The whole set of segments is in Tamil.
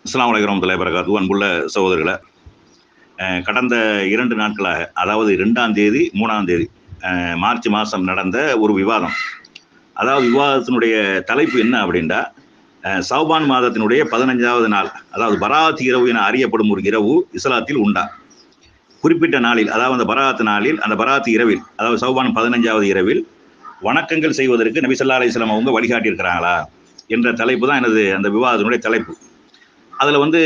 அஸ்லாம் வலைக்கம் வரமத்துல்லாஹி வரகாத்து அன்புள்ள சகோதரர்களை அஹ் கடந்த இரண்டு நாட்களாக அதாவது ரெண்டாம் தேதி மூணாம் தேதி அஹ் மார்ச் மாதம் நடந்த ஒரு விவாதம் அதாவது விவாதத்தினுடைய தலைப்பு என்ன அப்படின்னா அஹ் சௌபான் மாதத்தினுடைய பதினஞ்சாவது நாள் அதாவது பராத் இரவு என அறியப்படும் ஒரு இரவு இஸ்லாத்தில் உண்டா குறிப்பிட்ட நாளில் அதாவது அந்த பராத் நாளில் அந்த பராத் இரவில் அதாவது சௌபான் பதினஞ்சாவது இரவில் வணக்கங்கள் செய்வதற்கு நபி ஸல்லல்லாஹு அலைஹி வஸல்லம் அவங்க வழிகாட்டியிருக்கிறாங்களா என்ற தலைப்பு தான் எனது அந்த விவாதத்தினுடைய தலைப்பு அதில் வந்து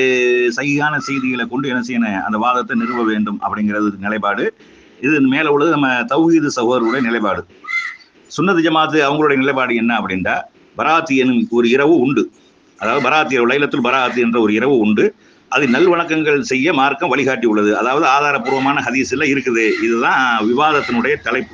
சகியான செய்திகளை கொண்டு என்ன செய்யணும் அந்த வாதத்தை நிறுவ வேண்டும் அப்படிங்கிறது நிலைப்பாடு இது மேலே உள்ளது நம்ம தௌஹீது சகோதரருடைய நிலைப்பாடு சுன்னத் ஜமாத்து அவங்களுடைய நிலைப்பாடு என்ன அப்படின்னா பராத்தி எனும் ஒரு இரவு உண்டு அதாவது பராத்தி இரவு லைலத்துல் பராத்தி என்ற ஒரு இரவு உண்டு அது நல்வணக்கங்கள் செய்ய மார்க்கம் வழிகாட்டி உள்ளது அதாவது ஆதாரபூர்வமான ஹதீஸில் இருக்குது இதுதான் விவாதத்தினுடைய தலைப்பு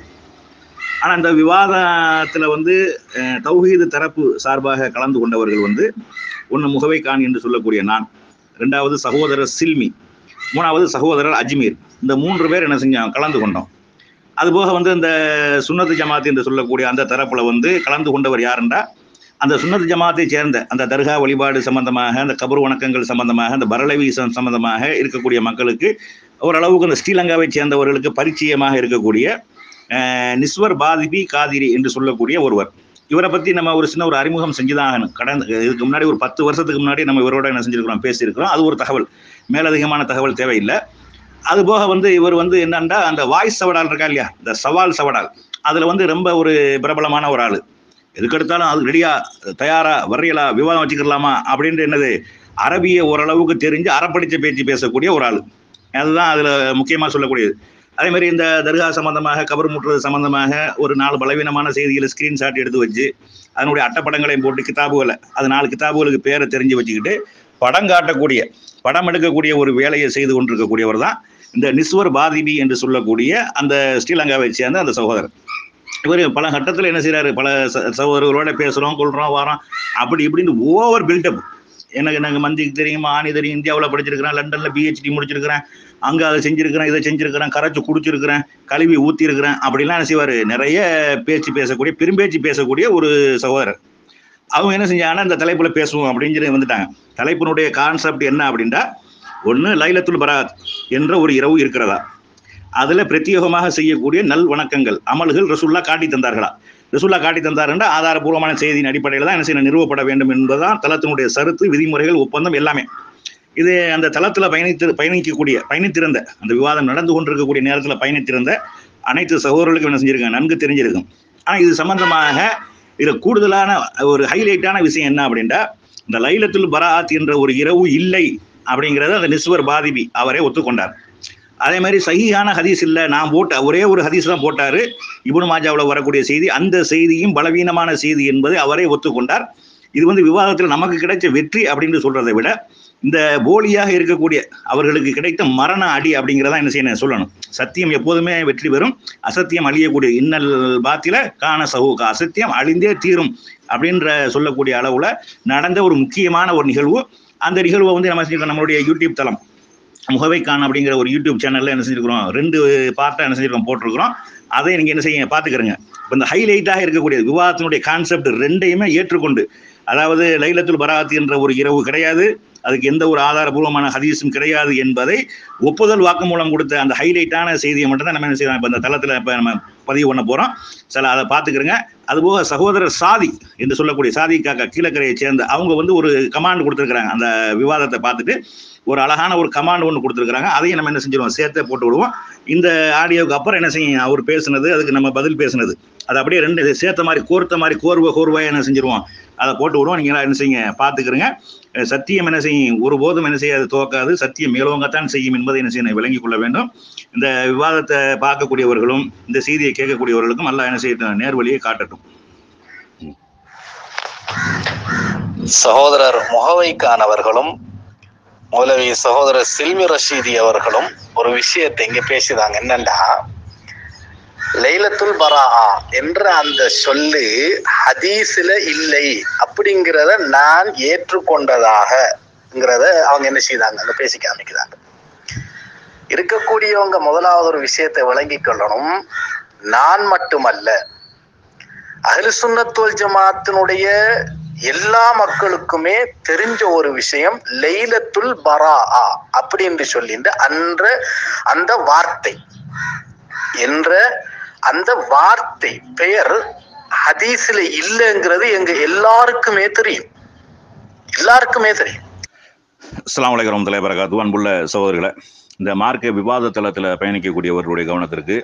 ஆனால் இந்த விவாதத்தில் வந்து அஹ், தௌஹீது தரப்பு சார்பாக கலந்து கொண்டவர்கள் வந்து ஒன்று முகவை கான் என்று சொல்லக்கூடிய நான் ரெண்டாவது சகோதரர் சில்மி மூணாவது சகோதரர் அஜ்மீர் இந்த மூன்று பேர் என்ன செஞ்சோம் கலந்து கொண்டோம் அதுபோக வந்து இந்த சுன்னத்து ஜமாத் என்று சொல்லக்கூடிய அந்த தரப்புல வந்து கலந்து கொண்டவர் யாருண்டா அந்த சுன்னத்து ஜமாத்தை சேர்ந்த அந்த தர்கா வழிபாடு சம்பந்தமாக அந்த கபர் வணக்கங்கள் சம்பந்தமாக அந்த பரளவி சம்- சம்பந்தமாக இருக்கக்கூடிய மக்களுக்கு ஓரளவுக்கு இந்த ஸ்ரீலங்காவை சேர்ந்தவர்களுக்கு பரிச்சயமாக இருக்கக்கூடிய அஹ், நிஸ்வர் பாதிபி காதிரி என்று சொல்லக்கூடிய ஒருவர் இவரை பத்தி நம்ம ஒரு சின்ன ஒரு அறிமுகம் செஞ்சுதான் ஆகணும் கடந்த இதுக்கு முன்னாடி ஒரு பத்து வருஷத்துக்கு முன்னாடி நம்ம இவரோட என்ன செஞ்சிருக்கிறோம் பேசியிருக்கிறோம் அது ஒரு தகவல் மேலதிகமான தகவல் தேவையில்லை அது போக வந்து இவர் வந்து என்னன்னா அந்த வாய்ஸ் சவடால் இருக்கா இல்லையா இந்த சவால் சவடால் அதுல வந்து ரொம்ப ஒரு பிரபலமான ஒரு ஆளு எதுக்கெடுத்தாலும் அது ரெடியா தயாரா வர்றியலா விவாதம் வச்சுக்கலாமா அப்படின்ட்டு என்னது அரபிய ஓரளவுக்கு தெரிஞ்சு அறப்படிச்ச பேச்சு பேசக்கூடிய ஒரு ஆளு அதுதான் அதுல முக்கியமா சொல்லக்கூடியது அதே மாதிரி இந்த தர்கா சம்பந்தமாக கபர் முட்டுறது சம்பந்தமாக ஒரு நாலு பலவீனமான செய்திகளை ஸ்கிரீன்ஷாட் எடுத்து வச்சு அதனுடைய அட்டப்படங்களையும் போட்டு கிதாபுகளை அது நாலு கிதாபுகளுக்கு பேரை தெரிஞ்சு வச்சுக்கிட்டு படம் காட்டக்கூடிய படம் எடுக்கக்கூடிய ஒரு வேலையை செய்து கொண்டிருக்கக்கூடியவர் தான் இந்த நிஸ்வர் பாதிபி என்று சொல்லக்கூடிய அந்த ஸ்ரீலங்காவை சேர்ந்த அந்த சகோதரர் இவர் பல கட்டத்தில் என்ன செய்றாரு பல ச- சகோதரர்களோட பேசுகிறோம் கொள்றோம் வரோம் அப்படி இப்படின்னு ஓவர் பில்டப் எனக்கு எனக்கு மந்திக்கு தெரியுமா ஆணி தெரியும் இந்தியாவில் படிச்சிருக்கிறேன் லண்டனில் பிஹெச்டி முடிச்சிருக்கிறேன் அங்கே அதை செஞ்சிருக்கிறேன் இதை செஞ்சிருக்கிறேன் கரைச்சு குடிச்சிருக்கிறேன் கழுவி ஊற்றிருக்கிறேன் அப்படிலாம் என்ன செய்வார் நிறைய பேச்சு பேசக்கூடிய பெரும்பேச்சு பேசக்கூடிய ஒரு சகோதரர் அவங்க என்ன செஞ்சாங்கன்னா இந்த தலைப்பில் பேசுவோம் அப்படின்னு சொல்லி வந்துட்டாங்க தலைப்பினுடைய கான்செப்ட் என்ன அப்படின்னா ஒன்று லைலத்துல் பராத் என்ற ஒரு இரவு இருக்கிறதா அதில் பிரத்யேகமாக செய்யக்கூடிய நல் வணக்கங்கள் அமல்கள் ரசூல்லா காட்டி தந்தார்களா ரசூல்லா காட்டி தந்தாருன்ற ஆதாரபூர்வமான செய்தியின் அடிப்படையில் தான் என்ன செய்யணும் நிறுவப்பட வேண்டும் என்பதுதான் தளத்தினுடைய சருத்து விதிமுறைகள் ஒப்பந்தம் எல்லாமே இது அந்த தளத்தில் பயணித்து பயணிக்கக்கூடிய பயணித்திருந்த அந்த விவாதம் நடந்து கொண்டிருக்கக்கூடிய நேரத்தில் பயணித்திருந்த அனைத்து சகோதரர்களுக்கும் என்ன செஞ்சிருக்காங்க நன்கு தெரிஞ்சிருக்கும் ஆனால் இது சம்பந்தமாக இதில் கூடுதலான ஒரு ஹைலைட்டான விஷயம் என்ன அப்படின்னா இந்த லைலத்துல் பராத் என்ற ஒரு இரவு இல்லை அப்படிங்கிறத அந்த நிஸ்வர் பாதிபி அவரே ஒத்துக்கொண்டார் அதே மாதிரி சஹீஹான ஹதீஸ் இல்லை நான் போட்ட ஒரே ஒரு ஹதீஸ் தான் போட்டாரு இப்னு மாஜாவில் வரக்கூடிய செய்தி அந்த செய்தியும் பலவீனமான செய்தி என்பதை அவரே ஒத்துக்கொண்டார் இது வந்து விவாதத்தில் நமக்கு கிடைச்ச வெற்றி அப்படின்னு சொல்றதை விட இந்த போலியாக இருக்கக்கூடிய அவர்களுக்கு கிடைத்த மரண அடி அப்படிங்கிறதா என்ன செய்யணும் சொல்லணும் சத்தியம் எப்போதுமே வெற்றி பெறும் அசத்தியம் அழியக்கூடிய இன்னல் பாத்தில காண சகூக அசத்தியம் அழிந்தே தீரும் அப்படின்ற சொல்லக்கூடிய அளவுல நடந்த ஒரு முக்கியமான ஒரு நிகழ்வு அந்த நிகழ்வை வந்து நம்ம செஞ்சிருக்கோம் நம்மளுடைய யூடியூப் தளம் முகவைக்கான் அப்படிங்கிற ஒரு யூடியூப் சேனல்ல என்ன செஞ்சிருக்கிறோம் ரெண்டு பார்ட்டா என்ன செஞ்சிருக்கோம் போட்டிருக்கிறோம் அதை நீங்க என்ன செய்ய பார்த்துக்கிறங்க இப்போ இந்த ஹைலைட்டாக இருக்கக்கூடிய விவாதத்தினுடைய கான்செப்ட் ரெண்டையுமே ஏற்றுக்கொண்டு அதாவது லைலத்துல் பராத் என்ற ஒரு இரவு கிடையாது அதுக்கு எந்த ஒரு ஆதாரபூர்வமான ஹதீஸும் கிடையாது என்பதை ஒப்புதல் வாக்குமூலம் கொடுத்த அந்த ஹைலைட்டான செய்தியை மட்டும் தான் நம்ம என்ன செய்யலாம் இப்போ இந்த தளத்தில் இப்போ நம்ம பதிவு பண்ண போகிறோம் சில அதை பார்த்துக்கிறங்க அதுபோக சகோதரர் சாதி என்று சொல்லக்கூடிய சாதி காக்கா கீழக்கரையை சேர்ந்த அவங்க வந்து ஒரு கமாண்ட் கொடுத்துருக்குறாங்க அந்த விவாதத்தை பார்த்துட்டு ஒரு அழகான ஒரு கமாண்ட் ஒன்று கொடுத்துருக்குறாங்க அதையும் நம்ம என்ன செஞ்சிருவோம் சேர்த்தே போட்டு விடுவோம் இந்த ஆடியோவுக்கு அப்புறம் என்ன செய்யும் அவர் பேசுனது அதுக்கு நம்ம பதில் பேசுனது அது அப்படியே ரெண்டு சேர்த்த மாதிரி கோர்த்த மாதிரி கோர்வை கோர்வையாக என்ன செஞ்சிருவோம் அதை போட்டு விடுவோம் நீங்கள் என்ன செய்யுங்க பார்த்துக்கிறங்க அஹ் சத்தியம் என்ன செய்யும் ஒருபோதும் என்ன செய்யாது துவக்காது சத்தியம் மேலோங்கத்தான் செய்யும் என்பதை என்ன செய்யணும் விளங்கிக் கொள்ள வேண்டும் இந்த விவாதத்தை பார்க்கக்கூடியவர்களும் இந்த செய்தியை கேட்கக்கூடியவர்களுக்கும் எல்லாம் என்ன செய்யட்டும் நேர்வழியை காட்டட்டும் சகோதரர் முகவைக்கான் அவர்களும் மௌலவி சகோதரர் சில்மி ரஷீதி அவர்களும் ஒரு விஷயத்தை இங்க பேசிதாங்க என்னன்னா லைலத்துல் பராஹா என்ற அந்த சொல்லு ஹதீஸ்ல இல்லை அப்படிங்கிறத நான் ஏற்றுக்கொண்டதாகங்கிறத அவங்க என்ன செய்தாங்க அங்க பேசி காமிக்கிறாங்க இருக்கக்கூடியவங்க முதலாவது ஒரு விஷயத்தை விளங்கிக் கொள்ளணும் நான் மட்டுமல்ல அஹ்லு சுன்னத்துல் ஜமாத்தினுடைய எல்லா மக்களுக்குமே தெரிஞ்ச ஒரு விஷயம் லைலத்துல் பரா அப்படின்னு சொல்லிட்டு அன்ற அந்த வார்த்தை என்ற அந்த வார்த்தை பெயர் ஹதீஸ்ல இல்லைங்கிறது எங்க எல்லாருக்குமே தெரியும் எல்லாருக்குமே தெரியும் அஸ்லாம் வலைக்கம் வரமத்துல்லாஹி வரகாத்து அன்புள்ள சகோதரர்களை இந்த மார்க்க விவாத தளத்தில் பயணிக்கக்கூடியவர்களுடைய கவனத்திற்கு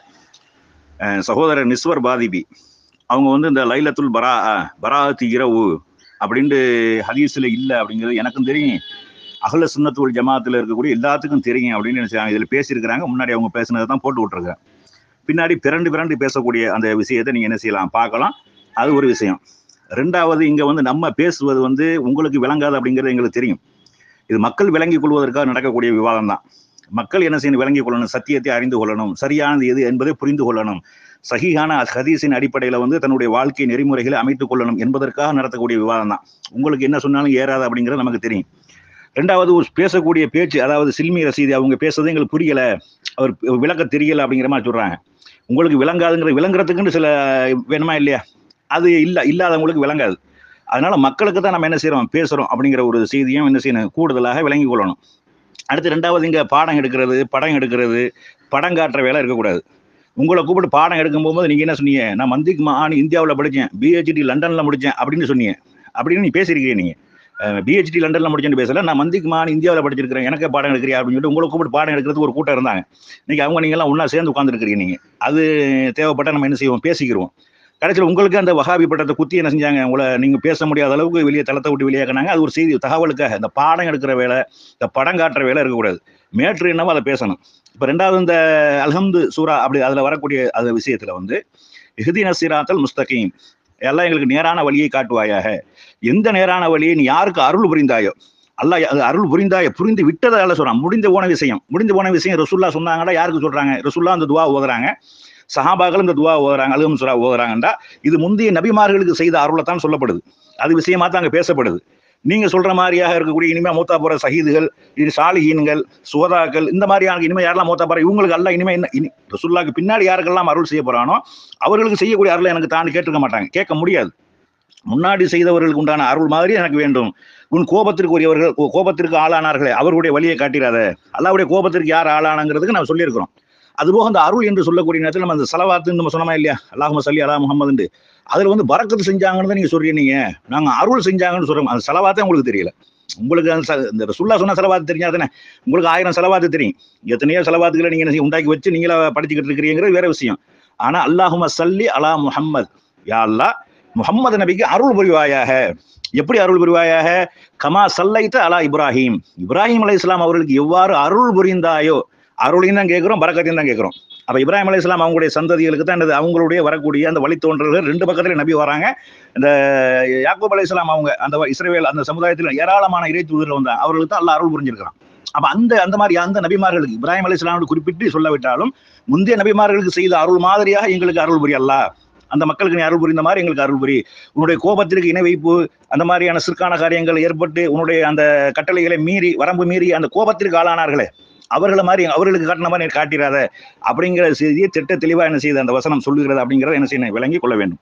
அஹ், சகோதரர் நிஸ்வர் பாதிபி அவங்க வந்து இந்த லைலத்துல் பரா பராத்தி இரவு அப்படின்ட்டு ஹதீஸில் இல்லை அப்படிங்கிறது எனக்கும் தெரியும் அகல சுன்னத்துல் ஜமாத்தில் இருக்கக்கூடிய எல்லாத்துக்கும் தெரியும் அப்படின்னு நினைச்சாங்க இதில் பேசியிருக்கிறாங்க முன்னாடி அவங்க பேசினதை தான் போட்டு விட்ருக்கேன் பின்னாடி பிறண்டு பிறண்டு பேசக்கூடிய அந்த விஷயத்தை நீங்கள் என்ன செய்யலாம் பார்க்கலாம் அது ஒரு விஷயம் ரெண்டாவது இங்கே வந்து நம்ம பேசுவது வந்து உங்களுக்கு விளங்காது அப்படிங்கிறது எங்களுக்கு தெரியும் இது மக்கள் விளங்கிக் கொள்வதற்காக நடக்கக்கூடிய விவாதம் தான் மக்கள் என்ன செய்யணும் விளங்கிக் கொள்ளணும் சத்தியத்தை அறிந்து கொள்ளணும் சரியானது எது என்பதை புரிந்து கொள்ளணும் சகிகான ஹதீஸின் அடிப்படையில் வந்து தன்னுடைய வாழ்க்கை நெறிமுறைகளை அமைத்துக் கொள்ளணும் என்பதற்காக நடத்தக்கூடிய விவாதம் தான் உங்களுக்கு என்ன சொன்னாலும் ஏறாது அப்படிங்கிறது நமக்கு தெரியும் ரெண்டாவது ஒரு பேசக்கூடிய பேச்சு அதாவது சில்மி ரசீதி அவங்க பேசுறது எங்களுக்கு புரியல அவர் விளக்க தெரியல அப்படிங்கிற மாதிரி சொல்றாங்க உங்களுக்கு விளங்காதுங்கிற விளங்குறதுக்குன்னு சில வேணுமா இல்லையா அது இல்ல இல்லாதவங்களுக்கு விளங்காது அதனால மக்களுக்கு தான் நம்ம என்ன செய்றோம் பேசுறோம் அப்படிங்கிற ஒரு செய்தியும் என்ன செய்யணும் கூடுதலாக விளங்கிக் கொள்ளணும் அடுத்து ரெண்டாவது இங்க பாடம் எடுக்கிறது படம் எடுக்கிறது படம் காட்டுற வேலை இருக்கக்கூடாது உங்களை கூப்பிட்டு பாடம் எடுக்கும் போகும்போது நீங்க என்ன சொன்னீங்க நான் மந்திக்கு மாணி இந்தியாவில் படித்தேன் பிஹெச்டி லண்டன்ல முடிச்சேன் அப்படின்னு சொன்னீங்க அப்படின்னு நீ பேசியிருக்கீங்க நீங்க பிஹெச்டி லண்டன்ல முடிச்சேன்னு பேசல நான் மந்திக்கு மாணி இந்தியாவில் படிச்சிருக்கிறேன் எனக்கு பாடம் எடுக்கிறியா அப்படின்னு சொல்லிட்டு உங்களை கூப்பிட்டு பாடம் எடுக்கிறதுக்கு ஒரு கூட்டம் இருந்தாங்க இன்னைக்கு அவங்க நீங்க எல்லாம் ஒண்ணா சேர்ந்து உட்காந்துருக்கிறீங்க நீங்க அது தேவைப்பட்ட நம்ம என்ன செய்வோம் பேசிக்கிறோம் கடைசியில் உங்களுக்கு அந்த வகாபி பட்டத்தை குத்தி என்ன செஞ்சாங்க உங்களை நீங்க பேச முடியாத அளவுக்கு வெளியே தளத்தை விட்டு வெளியாக்குனாங்க அது ஒரு செய்தி தகவலுக்காக இந்த பாடம் எடுக்கிற வேலை இந்த படம் காட்டுற வேலை இருக்கக்கூடாது மேட்ரு என்னவோ அதை பேசணும் இப்போ ரெண்டாவது இந்த அல்ஹம்து சூரா அப்படி அதில் வரக்கூடிய அந்த விஷயத்துல வந்து இஹ்தி நசீராத்தல் முஸ்தகீம் எல்லாம் எங்களுக்கு நேரான வழியை காட்டுவாயாக எந்த நேரான வழியை நீ யாருக்கு அருள் புரிந்தாயோ அல்லாஹ் அது அருள் புரிந்தாய புரிந்து விட்டதால சொல்றான் முடிந்து போன விஷயம் முடிந்து போன விஷயம் ரசுல்லா சொன்னாங்கடா யாருக்கு சொல்றாங்க ரசுல்லா அந்த துவா ஓதுறாங்க சஹாபாக்கள் இந்த துவா ஓதுறாங்க அலுகம் சுரா ஓதுறாங்கண்டா இது முந்தைய நபிமார்களுக்கு செய்த அருளை தான் சொல்லப்படுது அது விஷயமா தான் அங்கே பேசப்படுது நீங்க சொல்ற மாதிரியாக இருக்கக்கூடிய இனிமே மூத்தா போற சஹீதுகள் இது சாலிஹீன்கள் சுவதாக்கள் இந்த மாதிரியான இனிமே யாரெல்லாம் மூத்தா போற இவங்களுக்கு எல்லாம் இனிமே என்ன இனி ரசுல்லாக்கு பின்னாடி யாருக்கெல்லாம் அருள் செய்ய போறானோ அவர்களுக்கு செய்யக்கூடிய அருளை எனக்கு தாண்டி கேட்டுக்க மாட்டாங்க கேட்க முடியாது முன்னாடி செய்தவர்களுக்கு உண்டான அருள் மாதிரி எனக்கு வேண்டும் உன் கோபத்திற்கு உரியவர்கள் கோ- கோபத்திற்கு ஆளானார்களே அவர்களுடைய வழியை காட்டிடாத அல்லாவுடைய கோபத்திற்கு யார் ஆளானாங்கிறதுக்கு நான் சொல்லியிருக்கிறோம் அதுபோக அந்த அருள் என்று சொல்லக்கூடிய நேரத்தில் நம்ம அந்த செலவாத்து நம்ம சொன்னோமா இல்லையா அல்லாஹும சல்லி அலா முகமது அதுல வந்து பறக்கத்து செஞ்சாங்கன்னு தான் நீங்க சொல்றீங்க நாங்க அருள் செஞ்சாங்கன்னு சொல்றோம் அந்த செலவாத்தே உங்களுக்கு தெரியல உங்களுக்கு அந்த ச- இந்த சுல்லா சொன்ன செலவாத்து தெரிஞ்சா தானே உங்களுக்கு ஆயிரம் செலவாத்து தெரியும் எத்தனையோ செலவாத்துக்களை நீங்க என்ன செய்ய- உண்டாக்கி வச்சு நீங்களா படிச்சுக்கிட்டு இருக்கிறீங்கிறது வேற விஷயம் ஆனா அல்லாஹும சல்லி அலா முஹம்மத் யா அல்லாஹ் முஹம்மது நபிக்கு அருள் புரிவாயாக எப்படி அருள் புரிவாயாக கமா சல்லைத்த அலா இப்ராஹிம் இப்ராஹிம் அலை இஸ்லாம் அவர்களுக்கு எவ்வாறு அருள் புரிந்தாயோ அருளையும் தான் கேட்கிறோம் பரக்கத்தையும் தான் கேட்கிறோம் அப்ப இப்ராஹிம் அலை இஸ்லாம் அவங்களுடைய சந்ததிகளுக்கு தான் என்னது அவங்களுடைய வரக்கூடிய அந்த வழித்தோன்றல்கள் ரெண்டு பக்கத்துல நபி வராங்க இந்த யாக்கூப் அலை இஸ்லாம் அவங்க அந்த இஸ்ரேல் அந்த சமுதாயத்தில் ஏராளமான இறை தூதர்கள் வந்தாங்க அவர்களுக்கு தான் அல்லாஹ் அருள் புரிஞ்சிருக்கிறான் அப்ப அந்த அந்த மாதிரி அந்த நபிமார்களுக்கு இப்ராஹிம் அலை இஸ்லாம் குறிப்பிட்டு சொல்லாவிட்டாலும் முந்தைய நபிமார்களுக்கு செய்த அருள் மாதிரியாக எங்களுக்கு அருள் புரியல்ல அந்த மக்களுக்கு நீ அருள் புரிந்த மாதிரி எங்களுக்கு அருள் புரி உன்னுடைய கோபத்திற்கு இணை வைப்பு அந்த மாதிரியான சிற்கான காரியங்கள் ஏற்பட்டு உன்னுடைய அந்த கட்டளைகளை மீறி வரம்பு மீறி அந்த கோபத்திற்கு ஆளானார்களே அவர்களை மாதிரி அவர்களுக்கு காட்டின மாதிரி நீ காட்டிடாத அப்படிங்கிற செய்தியை திட்ட தெளிவா என்ன செய்யுது அந்த வசனம் சொல்லுகிறது அப்படிங்கிறத என்ன செய்யணும் விளங்கி கொள்ள வேண்டும்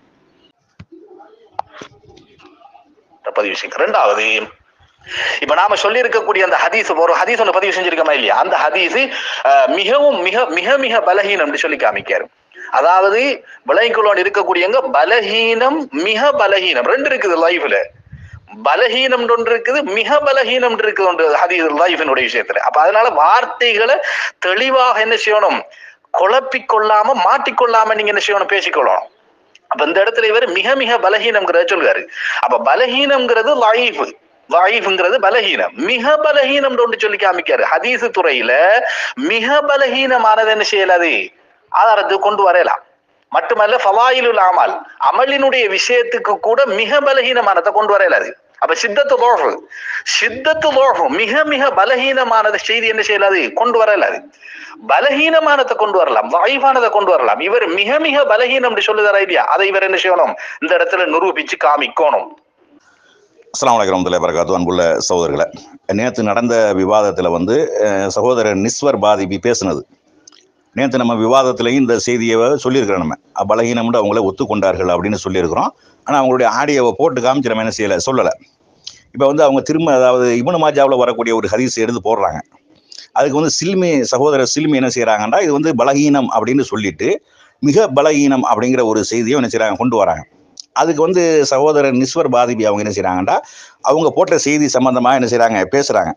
பதிவு செய்யுங்க ரெண்டாவது இப்ப நாம சொல்லி இருக்கக்கூடிய அந்த ஹதீஸ் ஒரு ஹதீஸ் ஒன்று பதிவு செஞ்சிருக்கோமா இல்லையா அந்த ஹதீஸ் அஹ், மிகவும் மிக மிக மிக பலகீனம் சொல்லி காமிக்காரு அதாவது விளைக்குள்ளோடு இருக்கக்கூடியவங்க பலகீனம் மிக பலகீனம் ரெண்டு இருக்குது லைஃப்ல பலகீனம் ஒன்று இருக்குது மிக பலகீனம் இருக்குது ஒன்று ஹதீஸ் லைஃபினுடைய விஷயத்துல அப்ப அதனால வார்த்தைகளை தெளிவாக என்ன செய்யணும் குழப்பிக் கொள்ளாம மாட்டிக்கொள்ளாம நீங்க என்ன செய்யணும் பேசிக்கொள்ளணும் அப்ப இந்த இடத்துல இவர் மிக மிக பலகீனம்ங்கிறத சொல்றாரு அப்ப பலகீனம்ங்கிறது லைஃப் லைஃப்ங்கிறது பலகீனம் மிக பலகீனம் ஒன்று சொல்லி காமிக்காரு ஹதீஸ் துறையில மிக பலகீனமானது என்ன செய்யலாது ஆதாரத்துக்கு கொண்டு வரலாம் மட்டுமல்ல ஃபவாயிலுல் அமல் அமலினுடைய விஷயத்துக்கு கூட மிக பலகீனமானதை கொண்டு வரலாது அப்ப சித்தத்து லோகம் சித்தத்து லோகம் மிக மிக பலகீனமானது செய்தி என்ன செய்யலாது கொண்டு வரலாது பலகீனமானதை கொண்டு வரலாம் வாய்வானதை கொண்டு வரலாம் இவர் மிக மிக பலகீனம் சொல்லுதாரா இல்லையா அதை இவர் என்ன செய்யணும் இந்த இடத்துல நிரூபிச்சு காமிக்கணும் அஸ்லாம் வலைக்கம் வரமத்துல்லாஹி வரகாத்து அன்புள்ள சகோதரர்களை நேற்று நடந்த விவாதத்தில் வந்து அஹ், சகோதரர் நிஸ்வர் பாதிபி பேசுனது நேற்று நம்ம விவாதத்திலையும் இந்த செய்தியை சொல்லியிருக்கிறோம் நம்ம பலகீனம்னு அவங்கள ஒத்துக்கொண்டார்கள் அப்படின்னு சொல்லியிருக்கிறோம் ஆனால் அவங்களுடைய ஆடியோவை போட்டு காமிச்சு நம்ம என்ன செய்யலை சொல்லலை இப்போ வந்து அவங்க திரும்ப அதாவது இபுனு மாஜாவில் வரக்கூடிய ஒரு ஹதீஸ் எடுத்து போடுறாங்க அதுக்கு வந்து சில்மி சகோதரர் சில்மி என்ன செய்கிறாங்கன்னா இது வந்து பலகீனம் அப்படின்னு சொல்லிட்டு மிக பலகீனம் அப்படிங்கிற ஒரு செய்தியை என்ன செய்கிறாங்க கொண்டு வராங்க அதுக்கு வந்து சகோதரர் நிஸ்வர் பாதிபி அவங்க என்ன செய்கிறாங்கன்னா அவங்க போட்ட செய்தி சம்பந்தமாக என்ன செய்கிறாங்க பேசுகிறாங்க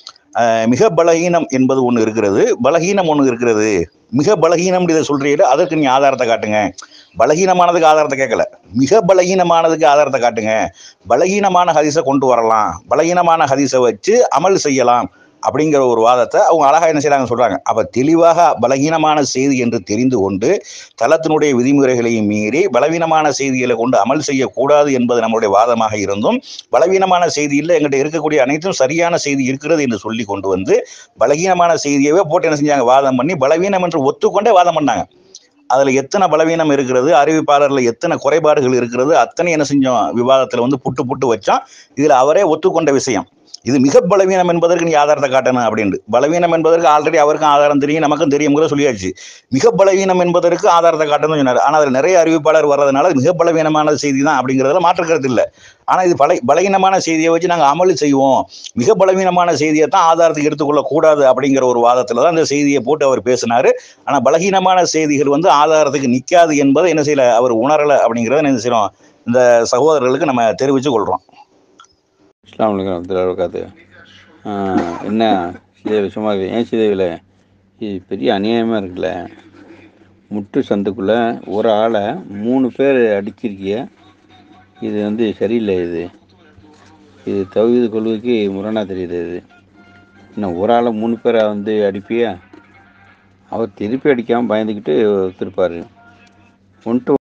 மிக பலகீனம் என்பது ஒன்று இருக்கிறது பலகீனம் ஒன்று இருக்கிறது மிக பலகீனம் இதை சொல்றீங்க அதற்கு நீ ஆதாரத்தை காட்டுங்க பலகீனமானதுக்கு ஆதாரத்தை கேட்கல மிக பலகீனமானதுக்கு ஆதாரத்தை காட்டுங்க பலகீனமான ஹதீஸை கொண்டு வரலாம் பலகீனமான ஹதீஸை வச்சு அமல் செய்யலாம் அப்படிங்கிற ஒரு வாதத்தை அவங்க அழகா என்ன செய்றாங்க சொல்றாங்க அப்ப தெளிவாக பலகீனமான செய்தி என்று தெரிந்து கொண்டு தளத்தினுடைய விதிமுறைகளையும் மீறி பலவீனமான செய்திகளை கொண்டு அமல் செய்யக்கூடாது என்பது நம்முடைய வாதமாக இருந்தும் பலவீனமான செய்தியில் எங்கிட்ட இருக்கக்கூடிய அனைத்தும் சரியான செய்தி இருக்கிறது என்று சொல்லி கொண்டு வந்து பலகீனமான செய்தியவே போட்டு என்ன செஞ்சாங்க வாதம் பண்ணி பலவீனம் என்று ஒத்துக்கொண்டே வாதம் பண்ணாங்க அதுல எத்தனை பலவீனம் இருக்கிறது அறிவிப்பாளர்ல எத்தனை குறைபாடுகள் இருக்கிறது அத்தனை என்ன செஞ்சோம் விவாதத்துல வந்து புட்டு புட்டு வச்சோம் இதுல அவரே ஒத்துக்கொண்ட விஷயம் இது மிக பலவீனம் என்பதற்கு நீ ஆதாரத்தை காட்டணும் அப்படின்ட்டு பலவீனம் என்பதற்கு ஆல்ரெடி அவருக்கும் ஆதாரம் தெரியும் நமக்கும் தெரியுங்கிற சொல்லியாச்சு மிக பலவீனம் என்பதற்கு ஆதாரத்தை காட்டணும்னு சொன்னார் ஆனால் அதில் நிறைய அறிவிப்பாளர் வர்றதுனால அது மிக பலவீனமான செய்தி தான் அப்படிங்கிறதுல மாற்றுக்கிறது இல்லை ஆனால் இது பல பலவீனமான செய்தியை வச்சு நாங்கள் அமல் செய்வோம் மிக பலவீனமான செய்தியை தான் ஆதாரத்துக்கு எடுத்துக்கொள்ளக்கூடாது அப்படிங்கிற ஒரு வாதத்தில் தான் இந்த செய்தியை போட்டு அவர் பேசினார் ஆனால் பலகீனமான செய்திகள் வந்து ஆதாரத்துக்கு நிற்காது என்பதை என்ன செய்யல அவர் உணரலை அப்படிங்கிறத என்ன செய்யறோம் இந்த சகோதரர்களுக்கு நம்ம தெரிவித்து கொள்கிறோம் இஸ்லாம் வலைக்கம் வரகாத்து என்ன சீதேவி சும்மா இரு. ஏன் சீதேவியில் இது பெரிய அநியாயமாக இருக்குல்ல முட்டு சந்துக்குள்ளே ஒரு ஆளை மூணு பேர் அடிச்சிருக்கிய இது வந்து சரியில்லை இது இது தகுதி கொள்கைக்கு முரணாக தெரியுது இது இன்னும் ஒரு ஆளை மூணு பேரை வந்து அடிப்பியா அவர் திருப்பி அடிக்காமல் பயந்துக்கிட்டு திருப்பார் ஒன்ட்டு